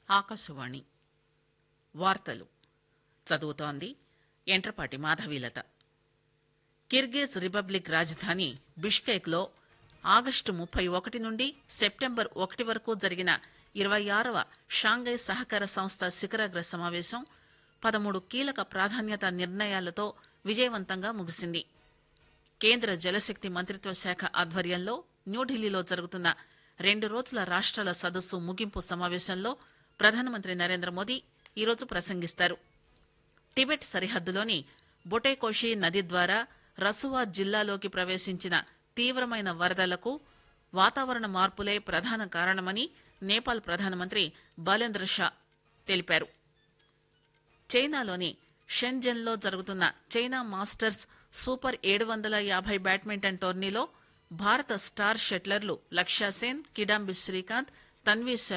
ఆకాశవాణి వార్తలు చదువుతోంది Entrapati Madhavilatha Kyrgyz Republic రాజధాని బిష్కేక్ లో ఆగస్టు ముప్పై ఒకటి నుండి సెప్టెంబర్ ఒకటి వరకు జరిగిన ఇరవై ఆరవ షాంఘై సహకార సంస్థ శిఖరాగ్ర సమావేశం పదమూడు కీలక ప్రాధాన్యత నిర్ణయాలతో విజయవంతంగా ముగిసింది కేంద్ర జలశక్తి మంత్రిత్వ శాఖ ఆధ్వర్యంలో న్యూఢిల్లీలో జరుగుతున్న రెండు రోజుల రాష్ట్రాల సదస్సు ముగింపు సమావేశంలో ప్రధానమంత్రి నరేంద్ర మోదీ ఈరోజు ప్రసంగిస్తారు టిబెట్ సరిహద్దులోని బొటేకోషి నది ద్వారా రసువా జిల్లాలోకి ప్రవేశించిన తీవ్రమైన వరదలకు వాతావరణ మార్పులే ప్రధాన కారణమని నేపాల్ ప్రధానమంత్రి బాలేంద్ర షా తెలిపారు చైనాలోని షెన్జెన్ లో జరుగుతున్న చైనా మాస్టర్స్ సూపర్ ఏడు వందల యాభై బ్యాడ్మింటన్ టోర్నీలో భారత స్టార్ షట్లర్లు లక్ష్యాసేన్ కిడాంబి శ్రీకాంత్ తన్వీ